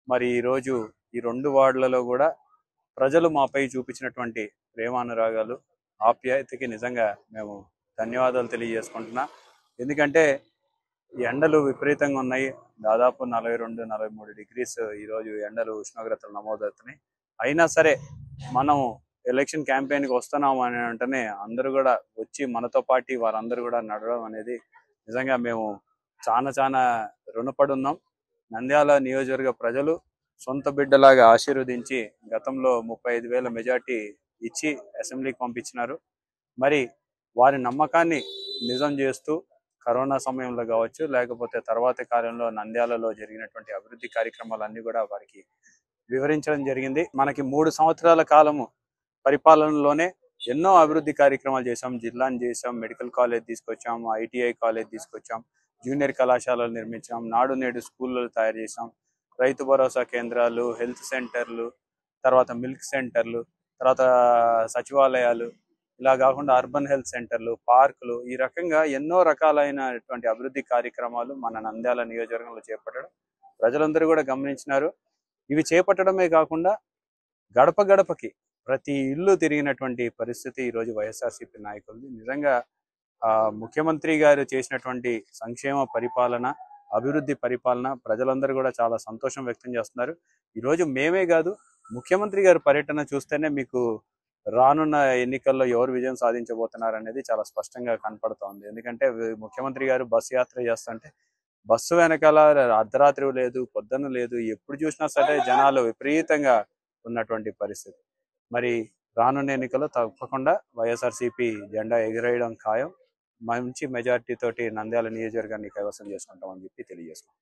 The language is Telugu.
మరి ఈరోజు ఈ రెండు వార్డులలో కూడా ప్రజలు మాపై చూపించినటువంటి ప్రేమానురాగాలు ఆప్యాయతకి నిజంగా మేము ధన్యవాదాలు తెలియజేసుకుంటున్నా ఎందుకంటే ఈ ఎండలు విపరీతంగా ఉన్నాయి దాదాపు నలభై రెండు నలభై మూడు డిగ్రీస్ ఈరోజు ఎండలు ఉష్ణోగ్రతలు నమోదవుతున్నాయి అయినా సరే మనం ఎలక్షన్ క్యాంపెయిన్కి వస్తున్నాం అని వెంటనే అందరూ కూడా వచ్చి మనతో పాటు వారందరూ కూడా నడవడం అనేది నిజంగా మేము చాలా చాలా రుణపడి ఉన్నాం నంద్యాల నియోజకవర్గ ప్రజలు సొంత బిడ్డలాగా ఆశీర్వదించి గతంలో ముప్పై ఐదు వేల మెజార్టీ ఇచ్చి అసెంబ్లీకి పంపించినారు మరి వారి నమ్మకాన్ని నిజం చేస్తూ కరోనా సమయంలో కావచ్చు లేకపోతే తర్వాతి కాలంలో నంద్యాలలో జరిగినటువంటి అభివృద్ధి కార్యక్రమాలన్నీ కూడా వారికి వివరించడం జరిగింది మనకి మూడు సంవత్సరాల కాలము పరిపాలనలోనే ఎన్నో అభివృద్ధి కార్యక్రమాలు చేశాం జిల్లాని చేశాం మెడికల్ కాలేజ్ తీసుకొచ్చాం ఐటీఐ కాలేజ్ తీసుకొచ్చాం జూనియర్ కళాశాలలు నిర్మించాం నాడు నేడు స్కూళ్ళు తయారు చేసాం రైతు భరోసా కేంద్రాలు హెల్త్ సెంటర్లు తర్వాత మిల్క్ సెంటర్లు తర్వాత సచివాలయాలు ఇలా కాకుండా అర్బన్ హెల్త్ సెంటర్లు పార్కులు ఈ రకంగా ఎన్నో రకాలైనటువంటి అభివృద్ధి కార్యక్రమాలు మన నంద్యాల నియోజకవర్గంలో చేపట్టడం ప్రజలందరూ కూడా గమనించినారు ఇవి చేపట్టడమే కాకుండా గడప గడపకి ప్రతి ఇల్లు తిరిగినటువంటి పరిస్థితి ఈరోజు వైఎస్ఆర్సీపీ నాయకులది నిజంగా ఆ, ముఖ్యమంత్రి గారు చేసినటువంటి సంక్షేమ పరిపాలన అభివృద్ధి పరిపాలన ప్రజలందరూ కూడా చాలా సంతోషం వ్యక్తం చేస్తున్నారు ఈరోజు మేమే కాదు ముఖ్యమంత్రి గారి పర్యటన చూస్తేనే మీకు రానున్న ఎన్నికల్లో ఎవరు విజయం సాధించబోతున్నారు అనేది చాలా స్పష్టంగా కనపడుతోంది ఎందుకంటే వి- ముఖ్యమంత్రి గారు బస్సు యాత్ర చేస్తుంటే బస్సు వెనకాల అర్ధరాత్రి లేదు పొద్దున్న లేదు ఎప్పుడు చూసినా సరే జనాలు విపరీతంగా ఉన్నటువంటి పరిస్థితి మరి రానున్న ఎన్నికల్లో తప్పకుండా వైఎస్ఆర్సీపీ జెండా ఎగిరేయడం ఖాయం మంచి మెజార్టీ తోటి నంద్యాల నియోజకవర్గాన్ని కైవసం చేసుకుంటామని చెప్పి తెలియజేసుకుంటాం